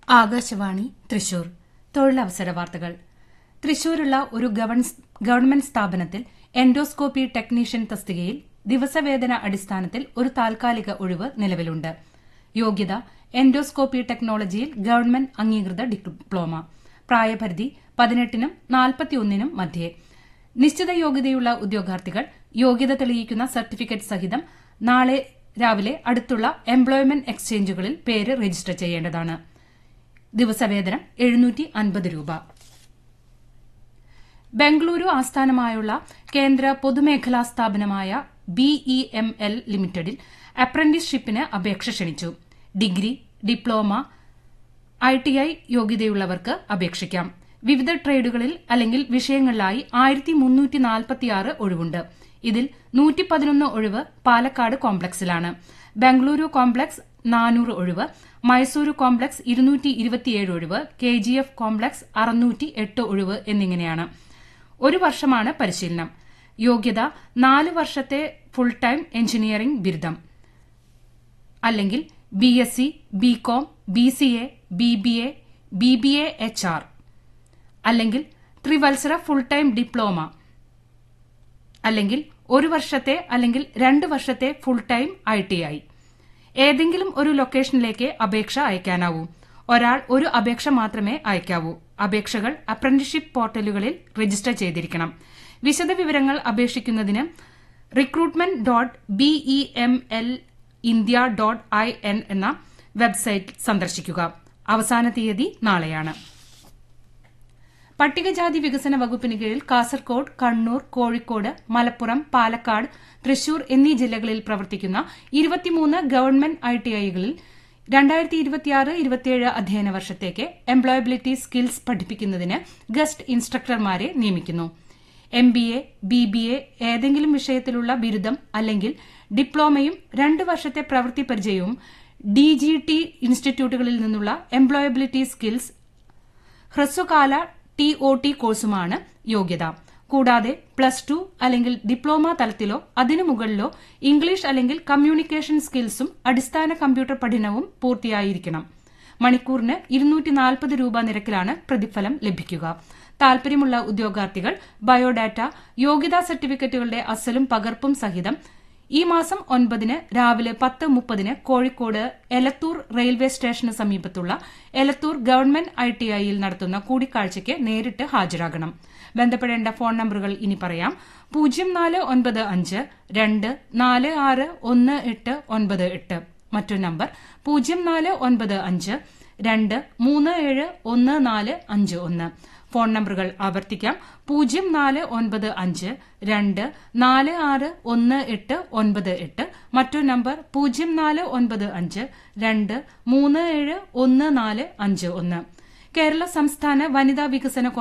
ആകാശവാണി തൃശൂർ തൊഴിലവസര വാർത്തകൾ തൃശൂരുള്ള ഒരു ഗവൺമെന്റ് സ്ഥാപനത്തിൽ എൻഡോസ്കോപ്പി ടെക്നീഷ്യൻ തസ്തികയിൽ ദിവസവേതന അടിസ്ഥാനത്തിൽ ഒരു താൽക്കാലിക ഒഴിവ് നിലവിലുണ്ട് യോഗ്യത എൻഡോസ്കോപ്പി ടെക്നോളജിയിൽ ഗവൺമെന്റ് അംഗീകൃത ഡിപ്ലോമ പ്രായപരിധി പതിനെട്ടിനും നാൽപ്പത്തിയൊന്നിനും മധ്യേ നിശ്ചിത യോഗ്യതയുള്ള ഉദ്യോഗാർത്ഥികൾ യോഗ്യത തെളിയിക്കുന്ന സർട്ടിഫിക്കറ്റ് സഹിതം നാളെ രാവിലെ അടുത്തുള്ള എംപ്ലോയ്മെന്റ് എക്സ്ചേഞ്ചുകളിൽ പേര് രജിസ്റ്റർ ചെയ്യേണ്ടതാണ് ദിവസവേതനം എഴുന്നൂറ്റി അൻപത് രൂപ ബംഗളൂരു ആസ്ഥാനമായുള്ള കേന്ദ്ര പൊതുമേഖലാ സ്ഥാപനമായ ബിഇഎംഎൽ ലിമിറ്റഡിൽ അപ്രന്റീസ്ഷിപ്പിന് അപേക്ഷ ക്ഷണിച്ചു ഡിഗ്രി ഡിപ്ലോമ ഐടിഐ യോഗ്യതയുള്ളവർക്ക് അപേക്ഷിക്കാം വിവിധ ട്രേഡുകളിൽ അല്ലെങ്കിൽ വിഷയങ്ങളിലായി ആയിരത്തി മുന്നൂറ്റി നാൽപ്പത്തിയാറ് ഒഴിവുണ്ട് ഇതിൽ നൂറ്റി പതിനൊന്ന് ഒഴിവ് പാലക്കാട് കോംപ്ലക്സിലാണ് ബംഗളൂരു കോംപ്ലക്സ് നാനൂറ് ഒഴിവ് മൈസൂരു കോംപ്ലക്സ് ഇരുന്നൂറ്റി ഇരുപത്തിയേഴ് ഒഴിവ് കെ ജി എഫ് കോംപ്ലക്സ് അറുന്നൂറ്റി എട്ട് ഒഴിവ് എന്നിങ്ങനെയാണ് ഒരു വർഷമാണ് പരിശീലനം യോഗ്യത നാല് വർഷത്തെ ഫുൾ ടൈം എഞ്ചിനീയറിംഗ് ബിരുദം അല്ലെങ്കിൽ B S C B com B C A B B A B B A H R അല്ലെങ്കിൽ ത്രിവത്സര ഫുൾ ടൈം ഡിപ്ലോമ അല്ലെങ്കിൽ ഒരു വർഷത്തെ അല്ലെങ്കിൽ രണ്ട് വർഷത്തെ full time I T I ഏതെങ്കിലും ഒരു ലൊക്കേഷനിലേക്ക് അപേക്ഷ അയക്കാനാവൂ ഒരാൾ ഒരു അപേക്ഷ മാത്രമേ അയക്കാവൂ അപേക്ഷകൾ അപ്രന്റീസ്ഷിപ്പ് പോർട്ടലുകളിൽ രജിസ്റ്റർ ചെയ്തിരിക്കണം വിശദവിവരങ്ങൾ അപേക്ഷിക്കുന്നതിന് recruitment dot BEML India dot I N എന്ന വെബ്സൈറ്റ് സന്ദർശിക്കുക അവസാന തീയതി നാളെയാണ് പട്ടികജാതി വികസന വകുപ്പിന് കീഴിൽ കാസർകോട് കണ്ണൂർ കോഴിക്കോട് മലപ്പുറം പാലക്കാട് തൃശൂർ എന്നീ ജില്ലകളിൽ പ്രവർത്തിക്കുന്ന ഇരുപത്തിമൂന്ന് ഗവൺമെന്റ് ഐടിഐകളിൽ രണ്ടായിരത്തി ഇരുപത്തിയാറ് ഇരുപത്തിയേഴ് അധ്യയന വർഷത്തേക്ക് എംപ്ലോയബിലിറ്റി സ്കിൽസ് പഠിപ്പിക്കുന്നതിന് ഗസ്റ്റ് ഇൻസ്ട്രക്ടർമാരെ നിയമിക്കുന്നു M B A B B A ഏതെങ്കിലും വിഷയത്തിലുള്ള ബിരുദം അല്ലെങ്കിൽ ഡിപ്ലോമയും രണ്ട് വർഷത്തെ പ്രവൃത്തി പരിചയവും ഡി ജി ടി ഇൻസ്റ്റിറ്റ്യൂട്ടുകളിൽ നിന്നുള്ള എംപ്ലോയബിലിറ്റി സ്കിൽസ് ഹ്രസ്വകാല ടി ഒ ടി കോഴ്സുമാണ് യോഗ്യത കൂടാതെ പ്ലസ് ടു അല്ലെങ്കിൽ ഡിപ്ലോമ തലത്തിലോ അതിനു മുകളിലോ ഇംഗ്ലീഷ് അല്ലെങ്കിൽ കമ്മ്യൂണിക്കേഷൻ സ്കിൽസും അടിസ്ഥാന കമ്പ്യൂട്ടർ പഠനവും പൂർത്തിയായിരിക്കണം മണിക്കൂറിന് ഇരുന്നൂറ്റി നാൽപ്പത് രൂപ നിരക്കിലാണ് പ്രതിഫലം ലഭിക്കുക താൽപര്യമുള്ള ഉദ്യോഗാർത്ഥികൾ ബയോഡാറ്റ യോഗ്യതാ സർട്ടിഫിക്കറ്റുകളുടെ അസലും പകർപ്പും സഹിതം ഈ മാസം ഒൻപതിന് രാവിലെ പത്ത് മുപ്പതിന് കോഴിക്കോട് എലത്തൂർ റെയിൽവേ സ്റ്റേഷന് സമീപത്തുള്ള എലത്തൂർ ഗവൺമെന്റ് ഐടിഐയിൽ നടത്തുന്ന കൂടിക്കാഴ്ചയ്ക്ക് നേരിട്ട് ഹാജരാകണം ബന്ധപ്പെടേണ്ട ഫോൺ നമ്പറുകൾ ഇനി പറയാം പൂജ്യം നാല് ഒൻപത് അഞ്ച് രണ്ട് നാല് ആറ് ഒന്ന് എട്ട് ഒൻപത് എട്ട് മറ്റൊരു നമ്പർ പൂജ്യം നാല് ഒൻപത് അഞ്ച് രണ്ട് മൂന്ന് ഏഴ് ഒന്ന് നാല് അഞ്ച് ഒന്ന് ഫോൺ നമ്പറുകൾ ആവർത്തിക്കാം പൂജ്യം നാല് ഒൻപത് അഞ്ച് രണ്ട് നാല് ആറ് ഒന്ന് എട്ട് ഒൻപത് എട്ട് മറ്റൊരു നമ്പർ പൂജ്യം നാല് ഒൻപത് അഞ്ച് രണ്ട് മൂന്ന് ഏഴ് ഒന്ന് നാല് അഞ്ച് ഒന്ന് കേരള സംസ്ഥാന വനിതാ വികസന